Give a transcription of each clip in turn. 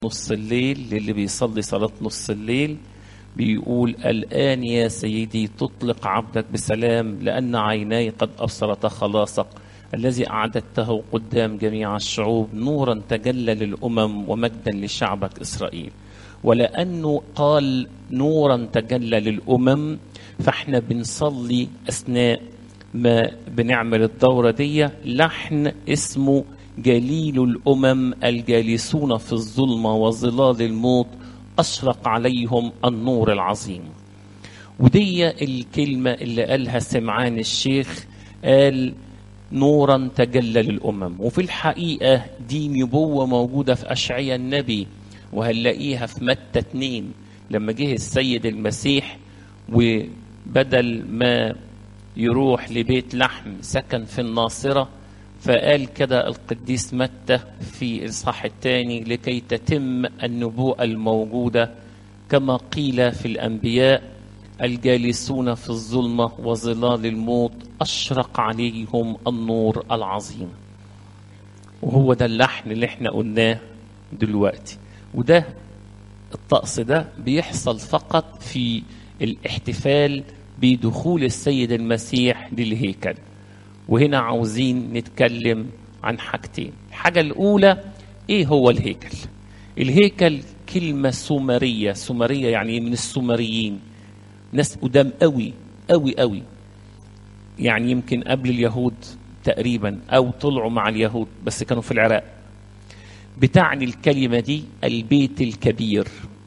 نص الليل للي بيصلي صلاة نص الليل بيقول الآن يا سيدي تطلق عبدك بسلام لأن عيناي قد أبصرت خلاصك الذي أعددته قدام جميع الشعوب نورا تجلى للأمم ومجدا لشعبك إسرائيل ولأنه قال نورا تجلى للأمم فاحنا بنصلي أثناء ما بنعمل الدورة دي لحن اسمه جليل الأمم الجالسون في الظلمة وظلال الموت أشرق عليهم النور العظيم ودي الكلمة اللي قالها سمعان الشيخ قال نورا تجلى للأمم وفي الحقيقة دي نبوة موجودة في أشعياء النبي وهنلاقيها في متى اتنين لما جه السيد المسيح وبدل ما يروح لبيت لحم سكن في الناصرة فقال كده القديس متى في الإصحاح الثاني لكي تتم النبوءة الموجودة كما قيل في الأنبياء الجالسون في الظلمة وظلال الموت أشرق عليهم النور العظيم وهو ده اللحن اللي احنا قلناه دلوقتي وده الطقس ده بيحصل فقط في الاحتفال بدخول السيد المسيح للهيكل وهنا عاوزين نتكلم عن حاجتين الحاجة الأولى إيه هو الهيكل الهيكل كلمة سومرية سومرية يعني من السومريين ناس قدام قوي قوي قوي يعني يمكن قبل اليهود تقريبا أو طلعوا مع اليهود بس كانوا في العراق بتعني الكلمة دي البيت الكبير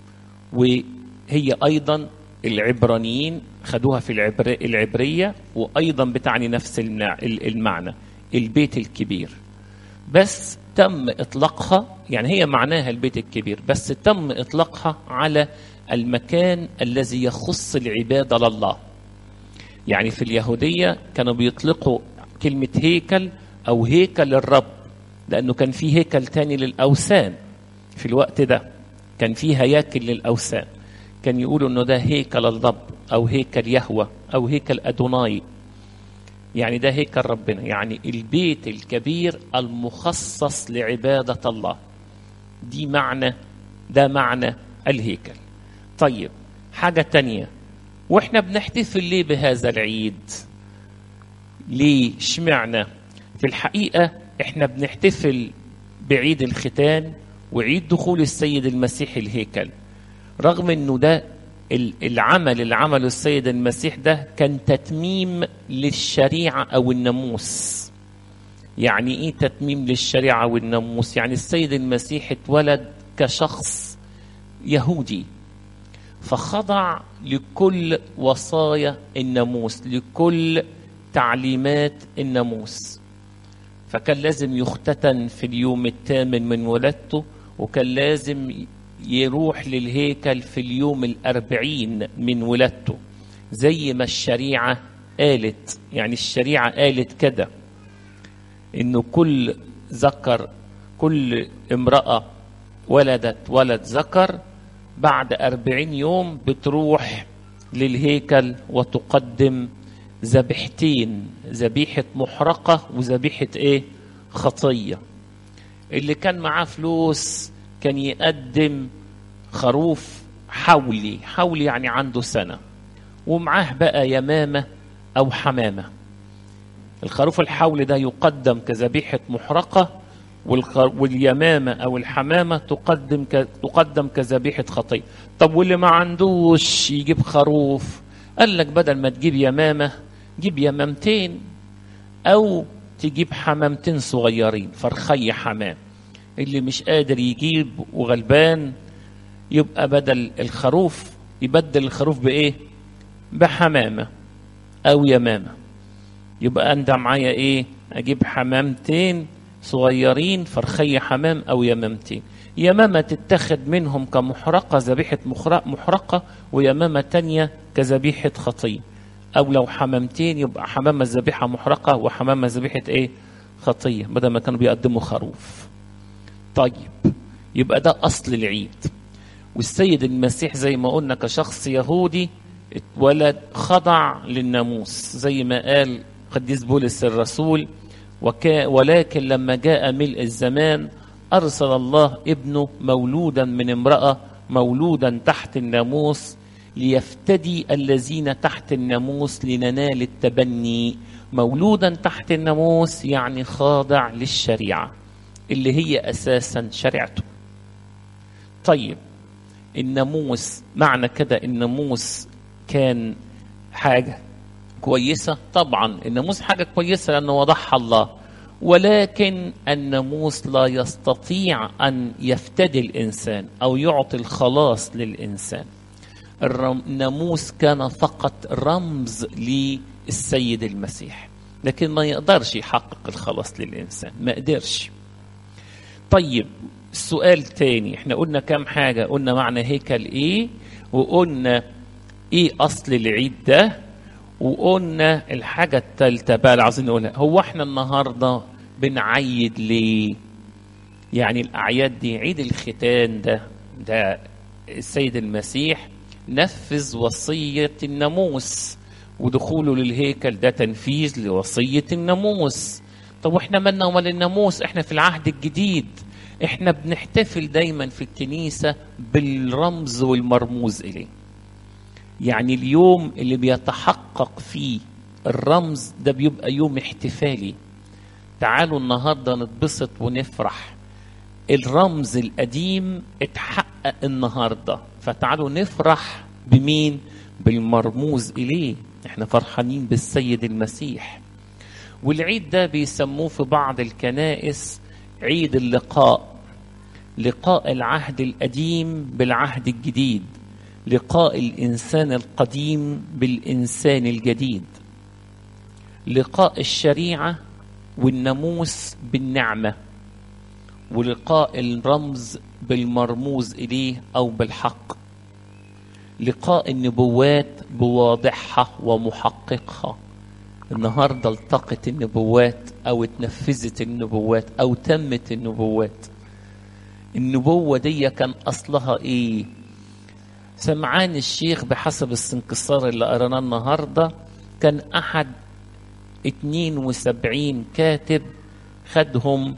وهي أيضا العبرانيين خدوها في العبر... العبرية وأيضا بتعني نفس المعنى البيت الكبير بس تم إطلاقها يعني هي معناها البيت الكبير بس تم إطلاقها على المكان الذي يخص العبادة لله يعني في اليهودية كانوا بيطلقوا كلمة هيكل أو هيكل الرب لأنه كان في هيكل تاني للأوثان في الوقت ده كان في هياكل للأوثان كان يقولوا انه ده هيكل الرب او هيكل يهوى او هيكل ادوناي يعني ده هيكل ربنا يعني البيت الكبير المخصص لعبادة الله دي معنى ده معنى الهيكل طيب حاجة تانية واحنا بنحتفل ليه بهذا العيد ليه شمعنا في الحقيقة احنا بنحتفل بعيد الختان وعيد دخول السيد المسيح الهيكل رغم انه ده العمل اللي عمله السيد المسيح ده كان تتميم للشريعه او الناموس يعني ايه تتميم للشريعه والناموس يعني السيد المسيح اتولد كشخص يهودي فخضع لكل وصايا الناموس لكل تعليمات الناموس فكان لازم يختتن في اليوم الثامن من ولادته وكان لازم يروح للهيكل في اليوم الأربعين من ولادته زي ما الشريعة قالت يعني الشريعة قالت كده إنه كل ذكر كل امرأة ولدت ولد ذكر بعد أربعين يوم بتروح للهيكل وتقدم ذبيحتين ذبيحة محرقة وذبيحة إيه خطية اللي كان معاه فلوس كان يقدم خروف حولي حولي يعني عنده سنة ومعاه بقى يمامة أو حمامة الخروف الحولي ده يقدم كذبيحة محرقة واليمامة أو الحمامة تقدم ك... تقدم كذبيحة خطية طب واللي ما عندوش يجيب خروف قال لك بدل ما تجيب يمامة جيب يمامتين أو تجيب حمامتين صغيرين فرخي حمام اللي مش قادر يجيب وغلبان يبقى بدل الخروف يبدل الخروف بايه بحمامه او يمامه يبقى انت معايا ايه اجيب حمامتين صغيرين فرخي حمام او يمامتين يمامة تتخذ منهم كمحرقة ذبيحة محرقة ويمامة تانية كذبيحة خطية أو لو حمامتين يبقى حمامة ذبيحة محرقة وحمامة ذبيحة إيه خطية بدل ما كانوا بيقدموا خروف طيب يبقى ده أصل العيد والسيد المسيح زي ما قلنا كشخص يهودي اتولد خضع للناموس زي ما قال قديس بولس الرسول وكا ولكن لما جاء ملء الزمان أرسل الله ابنه مولودا من امرأة مولودا تحت الناموس ليفتدي الذين تحت الناموس لننال التبني مولودا تحت الناموس يعني خاضع للشريعة اللي هي أساسا شريعته طيب الناموس معنى كده الناموس كان حاجة كويسة طبعا الناموس حاجة كويسة لأنه وضعها الله ولكن الناموس لا يستطيع أن يفتدي الإنسان أو يعطي الخلاص للإنسان الناموس كان فقط رمز للسيد المسيح لكن ما يقدرش يحقق الخلاص للإنسان ما قدرش طيب السؤال تاني احنا قلنا كام حاجة قلنا معنى هيكل ايه وقلنا ايه اصل العيد ده وقلنا الحاجة التالتة بقى اللي عايزين نقولها هو احنا النهاردة بنعيد ليه يعني الأعياد دي عيد الختان ده ده السيد المسيح نفذ وصية الناموس ودخوله للهيكل ده تنفيذ لوصية الناموس طب واحنا مالنا ومال الناموس احنا في العهد الجديد احنا بنحتفل دايما في الكنيسة بالرمز والمرموز إليه يعني اليوم اللي بيتحقق فيه الرمز ده بيبقى يوم احتفالي تعالوا النهارده نتبسط ونفرح الرمز القديم اتحقق النهارده فتعالوا نفرح بمين بالمرموز اليه احنا فرحانين بالسيد المسيح والعيد ده بيسموه في بعض الكنائس عيد اللقاء لقاء العهد القديم بالعهد الجديد لقاء الانسان القديم بالانسان الجديد لقاء الشريعه والناموس بالنعمه ولقاء الرمز بالمرموز اليه او بالحق لقاء النبوات بواضحها ومحققها النهارده التقت النبوات او اتنفذت النبوات او تمت النبوات النبوه دي كان اصلها ايه سمعان الشيخ بحسب السنكسار اللي قرناه النهارده كان احد 72 كاتب خدهم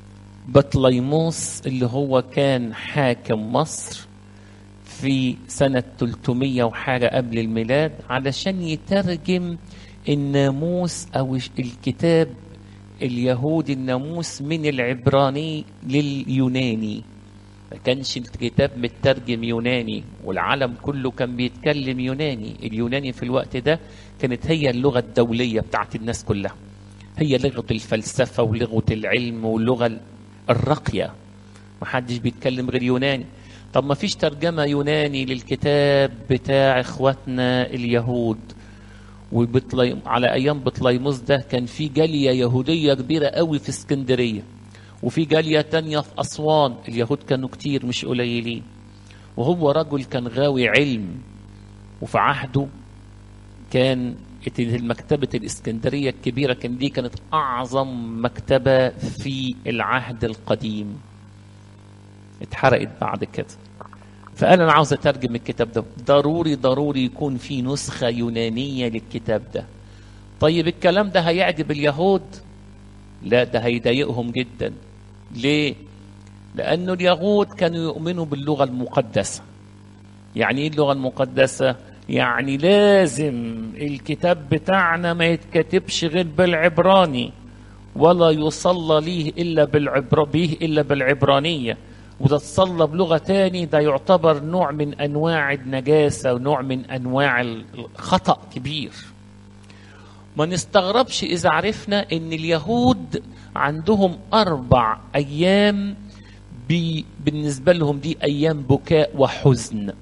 بطليموس اللي هو كان حاكم مصر في سنة 300 وحاجة قبل الميلاد علشان يترجم الناموس أو الكتاب اليهودي الناموس من العبراني لليوناني ما كانش الكتاب مترجم يوناني والعالم كله كان بيتكلم يوناني اليوناني في الوقت ده كانت هي اللغة الدولية بتاعت الناس كلها هي لغة الفلسفة ولغة العلم واللغة الراقية محدش بيتكلم غير يوناني طب ما فيش ترجمة يوناني للكتاب بتاع اخواتنا اليهود وبطلي... على ايام بطليموس ده كان في جالية يهودية كبيرة قوي في اسكندرية وفي جالية تانية في أسوان اليهود كانوا كتير مش قليلين وهو رجل كان غاوي علم وفي عهده كان المكتبة الإسكندرية الكبيرة كان دي كانت أعظم مكتبة في العهد القديم اتحرقت بعد كده فقال أنا عاوز أترجم الكتاب ده ضروري ضروري يكون في نسخة يونانية للكتاب ده طيب الكلام ده هيعجب اليهود لا ده هيضايقهم جدا ليه لأنه اليهود كانوا يؤمنوا باللغة المقدسة يعني ايه اللغة المقدسة يعني لازم الكتاب بتاعنا ما يتكتبش غير بالعبراني ولا يصلى ليه إلا بالعبر به إلا بالعبرانية وده تصلى بلغة تاني ده يعتبر نوع من أنواع النجاسة ونوع من أنواع الخطأ كبير ما نستغربش إذا عرفنا إن اليهود عندهم أربع أيام بي بالنسبة لهم دي أيام بكاء وحزن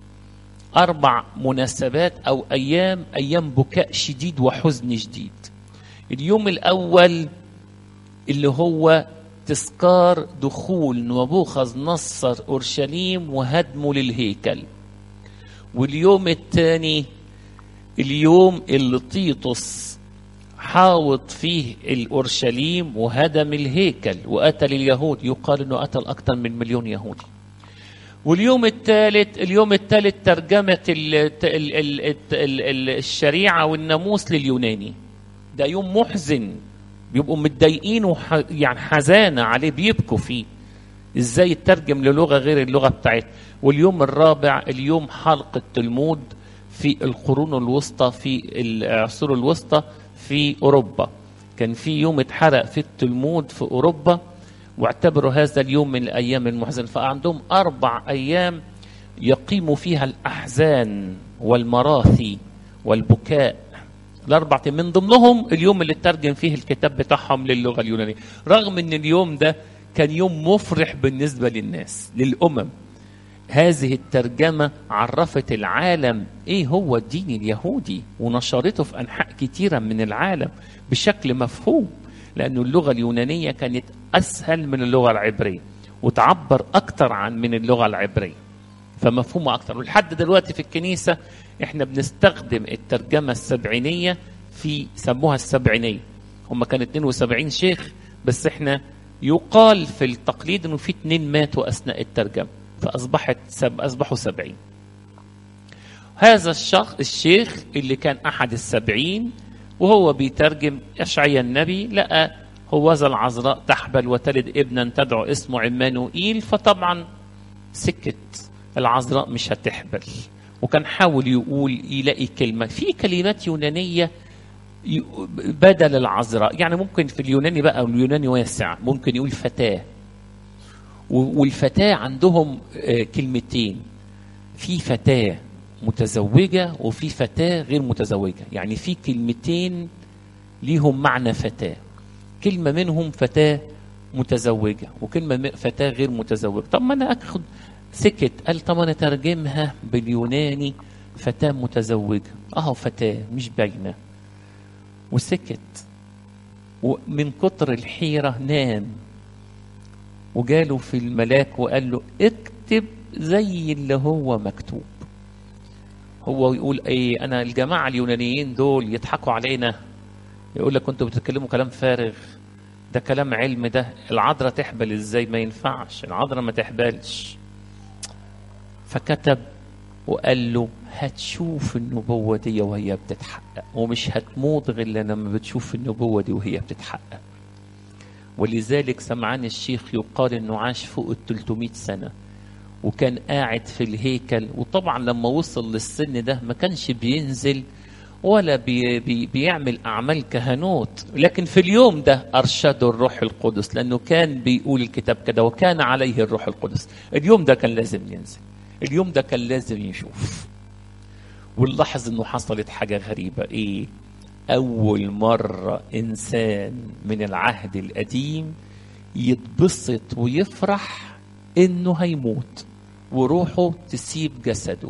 أربع مناسبات أو أيام أيام بكاء شديد وحزن شديد اليوم الأول اللي هو تذكار دخول نبوخذ نصر أورشليم وهدمه للهيكل واليوم الثاني اليوم اللي طيطس حاوط فيه الأورشليم وهدم الهيكل وقتل اليهود يقال أنه قتل أكثر من مليون يهودي واليوم الثالث اليوم الثالث ترجمة ال ال ال ال ال الشريعة والناموس لليوناني ده يوم محزن بيبقوا متضايقين وح يعني حزانة عليه بيبكوا فيه ازاي يترجم للغه غير اللغه بتاعتنا واليوم الرابع اليوم حلق التلمود في القرون الوسطى في العصور الوسطى في اوروبا كان في يوم اتحرق في التلمود في اوروبا واعتبروا هذا اليوم من الايام المحزنه فعندهم اربع ايام يقيم فيها الاحزان والمراثي والبكاء الاربع من ضمنهم اليوم اللي ترجم فيه الكتاب بتاعهم للغه اليونانيه رغم ان اليوم ده كان يوم مفرح بالنسبه للناس للامم هذه الترجمه عرفت العالم ايه هو الدين اليهودي ونشرته في انحاء كتيره من العالم بشكل مفهوم لأن اللغة اليونانية كانت أسهل من اللغة العبرية وتعبر أكتر عن من اللغة العبرية فمفهومه أكتر ولحد دلوقتي في الكنيسة إحنا بنستخدم الترجمة السبعينية في سموها السبعينية هم كانوا 72 شيخ بس إحنا يقال في التقليد إنه في اتنين ماتوا أثناء الترجمة فأصبحت سب أصبحوا سبعين هذا الشخص الشيخ اللي كان أحد السبعين وهو بيترجم أشعيا النبي لقى هوذا العذراء تحبل وتلد ابنا تدعو اسمه عمانوئيل فطبعا سكت العذراء مش هتحبل وكان حاول يقول يلاقي كلمة في كلمات يونانية بدل العذراء يعني ممكن في اليوناني بقى اليوناني واسع ممكن يقول فتاة والفتاة عندهم كلمتين في فتاة متزوجة وفي فتاة غير متزوجة يعني في كلمتين ليهم معنى فتاة كلمة منهم فتاة متزوجة وكلمة فتاة غير متزوجة طب ما أنا أخد سكت قال طب أنا ترجمها باليوناني فتاة متزوجة أهو فتاة مش باينة وسكت ومن كتر الحيرة نام وجاله في الملاك وقال له اكتب زي اللي هو مكتوب هو يقول ايه انا الجماعه اليونانيين دول يضحكوا علينا يقول لك كنتوا بتتكلموا كلام فارغ ده كلام علم ده العذراء تحبل ازاي ما ينفعش العذراء ما تحبلش فكتب وقال له هتشوف النبوة دي وهي بتتحقق ومش هتموت غير لما بتشوف النبوة دي وهي بتتحقق ولذلك سمعان الشيخ يقال انه عاش فوق ال 300 سنه وكان قاعد في الهيكل وطبعا لما وصل للسن ده ما كانش بينزل ولا بي بي بيعمل أعمال كهنوت لكن في اليوم ده أرشده الروح القدس لأنه كان بيقول الكتاب كده وكان عليه الروح القدس اليوم ده كان لازم ينزل اليوم ده كان لازم يشوف ونلاحظ انه حصلت حاجة غريبة ايه أول مرة إنسان من العهد القديم يتبسط ويفرح إنه هيموت وروحه تسيب جسده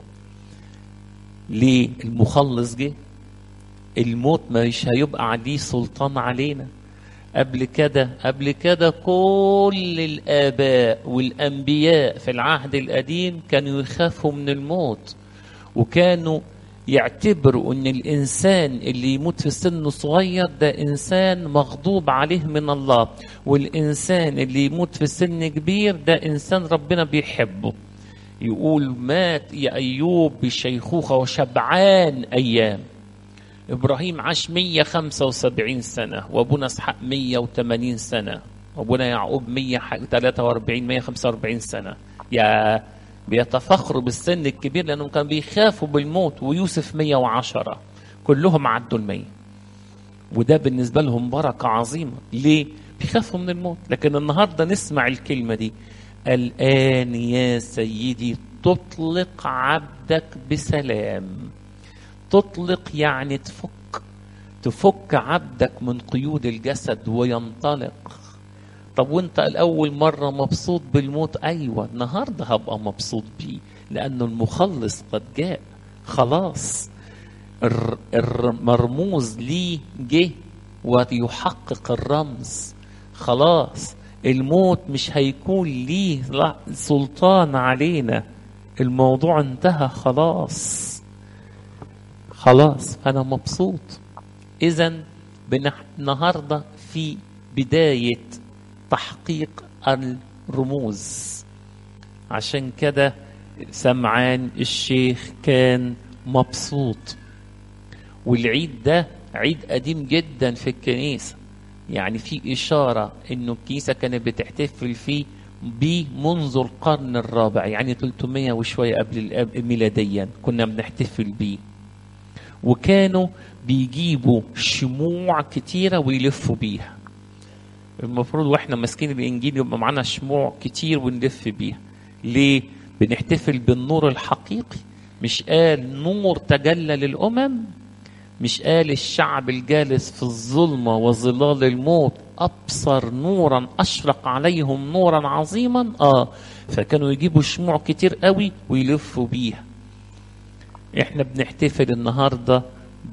ليه المخلص جه الموت مش هيبقى عليه سلطان علينا قبل كده قبل كده كل الآباء والأنبياء في العهد القديم كانوا يخافوا من الموت وكانوا يعتبروا ان الانسان اللي يموت في سن صغير ده انسان مغضوب عليه من الله والانسان اللي يموت في سن كبير ده انسان ربنا بيحبه يقول مات يا ايوب بشيخوخه وشبعان ايام ابراهيم عاش 175 سنه وابونا اسحاق 180 سنه وابونا يعقوب 143 145 سنه يا بيتفخروا بالسن الكبير لانهم كانوا بيخافوا بالموت ويوسف 110 كلهم عدوا المية وده بالنسبة لهم بركة عظيمة ليه؟ بيخافوا من الموت لكن النهاردة نسمع الكلمة دي الآن يا سيدي تطلق عبدك بسلام تطلق يعني تفك تفك عبدك من قيود الجسد وينطلق طب وانت الاول مره مبسوط بالموت ايوه النهارده هبقى مبسوط بيه لانه المخلص قد جاء خلاص المرموز ليه جه ويحقق الرمز خلاص الموت مش هيكون ليه سلطان علينا الموضوع انتهى خلاص خلاص انا مبسوط اذا النهارده في بدايه تحقيق الرموز عشان كده سمعان الشيخ كان مبسوط والعيد ده عيد قديم جدا في الكنيسة يعني في إشارة إنه الكنيسة كانت بتحتفل فيه بيه منذ القرن الرابع يعني 300 وشوية قبل ميلاديا كنا بنحتفل بيه وكانوا بيجيبوا شموع كتيرة ويلفوا بيها المفروض واحنا ماسكين الانجيل يبقى معانا شموع كتير ونلف بيها ليه بنحتفل بالنور الحقيقي مش قال نور تجلى للامم مش قال الشعب الجالس في الظلمة وظلال الموت أبصر نورا أشرق عليهم نورا عظيما آه فكانوا يجيبوا شموع كتير قوي ويلفوا بيها احنا بنحتفل النهاردة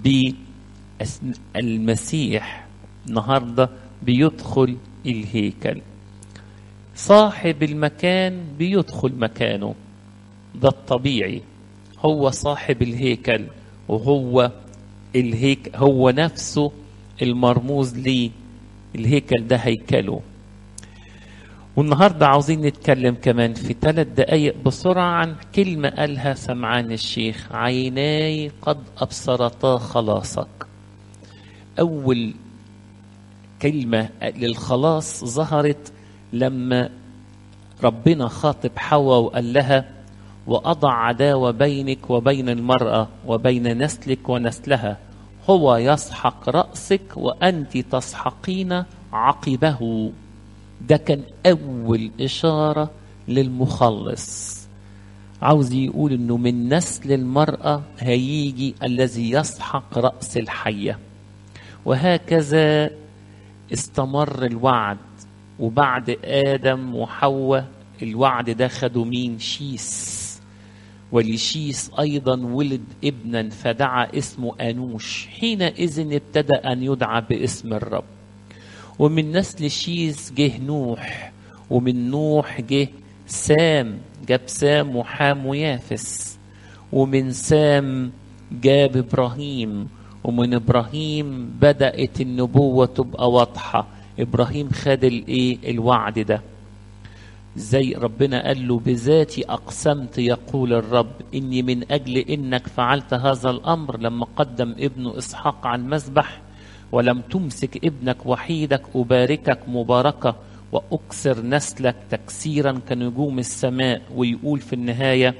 بالمسيح النهاردة بيدخل الهيكل صاحب المكان بيدخل مكانه ده الطبيعي هو صاحب الهيكل وهو الهيك هو نفسه المرموز ليه الهيكل ده هيكله والنهارده عاوزين نتكلم كمان في ثلاث دقايق بسرعة عن كلمة قالها سمعان الشيخ عيناي قد أبصرتا خلاصك أول كلمة للخلاص ظهرت لما ربنا خاطب حواء وقال لها وأضع عداوة بينك وبين المرأة وبين نسلك ونسلها هو يسحق رأسك وأنت تسحقين عقبه ده كان أول إشارة للمخلص عاوز يقول إنه من نسل المرأة هيجي الذي يسحق رأس الحية وهكذا استمر الوعد وبعد آدم وحواء الوعد ده خدوا مين شيس ولشيس أيضا ولد ابنا فدعا اسمه أنوش حينئذ ابتدى أن يدعى باسم الرب ومن نسل شيس جه نوح ومن نوح جه سام جاب سام وحام ويافس ومن سام جاب إبراهيم ومن إبراهيم بدأت النبوة تبقى واضحة إبراهيم خد الإيه الوعد ده زي ربنا قال له بذاتي أقسمت يقول الرب إني من أجل إنك فعلت هذا الأمر لما قدم ابنه إسحاق على المذبح ولم تمسك ابنك وحيدك أباركك مباركة وأكسر نسلك تكسيرا كنجوم السماء ويقول في النهاية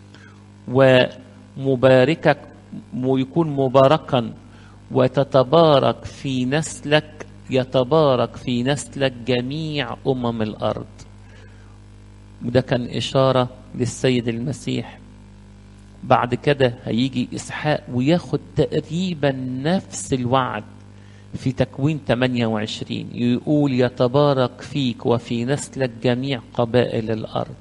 ومباركك ويكون مباركا وتتبارك في نسلك يتبارك في نسلك جميع أمم الأرض وده كان إشارة للسيد المسيح بعد كده هيجي إسحاق وياخد تقريبا نفس الوعد في تكوين 28 يقول يتبارك فيك وفي نسلك جميع قبائل الأرض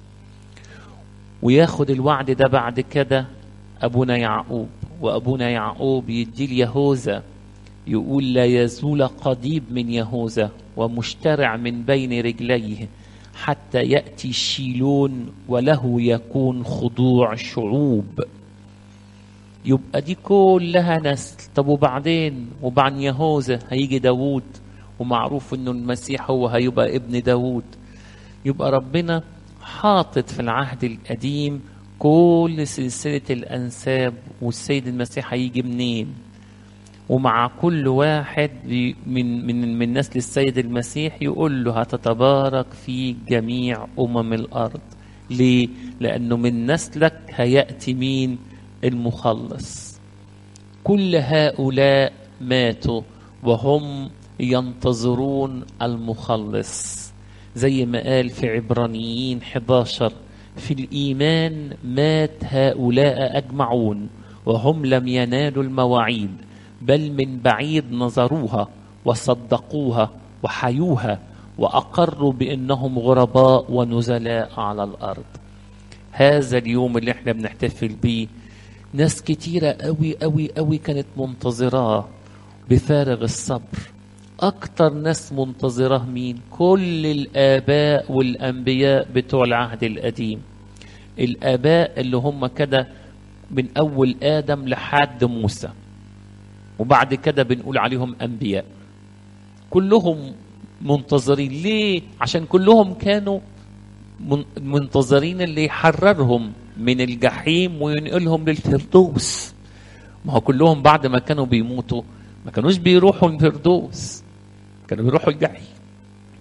وياخد الوعد ده بعد كده أبونا يعقوب وأبونا يعقوب يدي ليهوذا يقول لا يزول قضيب من يهوذا ومشترع من بين رجليه حتى يأتي شيلون وله يكون خضوع شعوب يبقى دي كلها نسل طب وبعدين وبعد يهوذا هيجي داوود ومعروف انه المسيح هو هيبقى ابن داوود يبقى ربنا حاطط في العهد القديم كل سلسلة الأنساب والسيد المسيح هيجي منين ومع كل واحد من من من نسل السيد المسيح يقول له هتتبارك في جميع امم الارض ليه لانه من نسلك هياتي مين المخلص كل هؤلاء ماتوا وهم ينتظرون المخلص زي ما قال في عبرانيين 11 في الايمان مات هؤلاء اجمعون وهم لم ينالوا المواعيد بل من بعيد نظروها وصدقوها وحيوها واقروا بانهم غرباء ونزلاء على الارض هذا اليوم اللي احنا بنحتفل بيه ناس كتيرة قوي قوي قوي كانت منتظراه بفارغ الصبر أكتر ناس منتظراه مين كل الآباء والأنبياء بتوع العهد القديم الآباء اللي هم كده من أول آدم لحد موسى وبعد كده بنقول عليهم أنبياء كلهم منتظرين ليه عشان كلهم كانوا منتظرين اللي يحررهم من الجحيم وينقلهم للفردوس ما هو كلهم بعد ما كانوا بيموتوا ما كانوش بيروحوا الفردوس كانوا بيروحوا الجحيم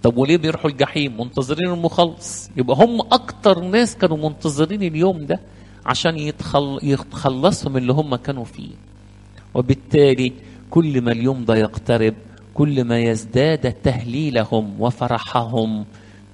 طب وليه بيروحوا الجحيم منتظرين المخلص يبقى هم اكتر ناس كانوا منتظرين اليوم ده عشان يتخل... يتخلصوا من اللي هم كانوا فيه وبالتالي كل ما اليوم ده يقترب كل ما يزداد تهليلهم وفرحهم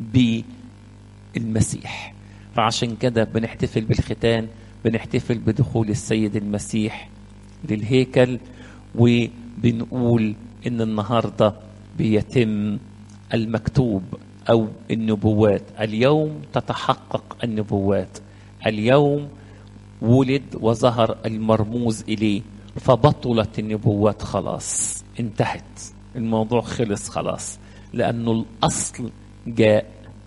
بالمسيح فعشان كده بنحتفل بالختان بنحتفل بدخول السيد المسيح للهيكل وبنقول ان النهارده بيتم المكتوب او النبوات اليوم تتحقق النبوات اليوم ولد وظهر المرموز اليه فبطلت النبوات خلاص انتهت الموضوع خلص خلاص لانه الاصل جاء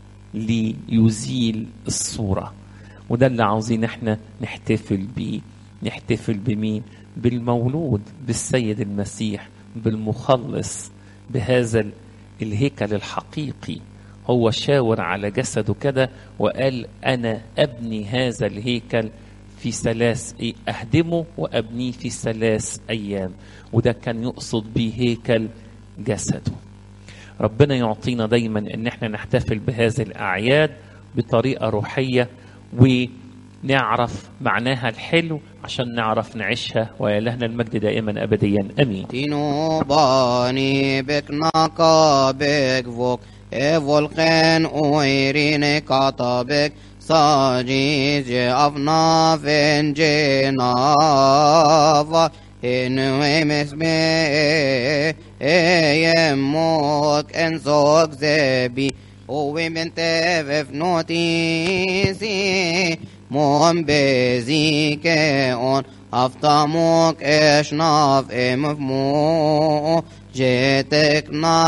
ليزيل الصوره وده اللي عاوزين احنا نحتفل بيه نحتفل بمين بالمولود بالسيد المسيح بالمخلص بهذا الهيكل الحقيقي هو شاور على جسده كده وقال انا ابني هذا الهيكل في ثلاث إيه اهدمه وابنيه في ثلاث ايام وده كان يقصد به هيكل جسده ربنا يعطينا دايما ان احنا نحتفل بهذه الاعياد بطريقه روحيه ونعرف معناها الحلو عشان نعرف نعيشها وإلهنا المجد دائما أبديا أمين تينو باني بك ناكا بك فوق ايفولقين اويرين كاتابك ساجيج افنا فين جينافا انوي مسمي يموك انسوك زبي ومن تفف نوتيسي مهم بزيكون افتموك اشناف امفمو جيتك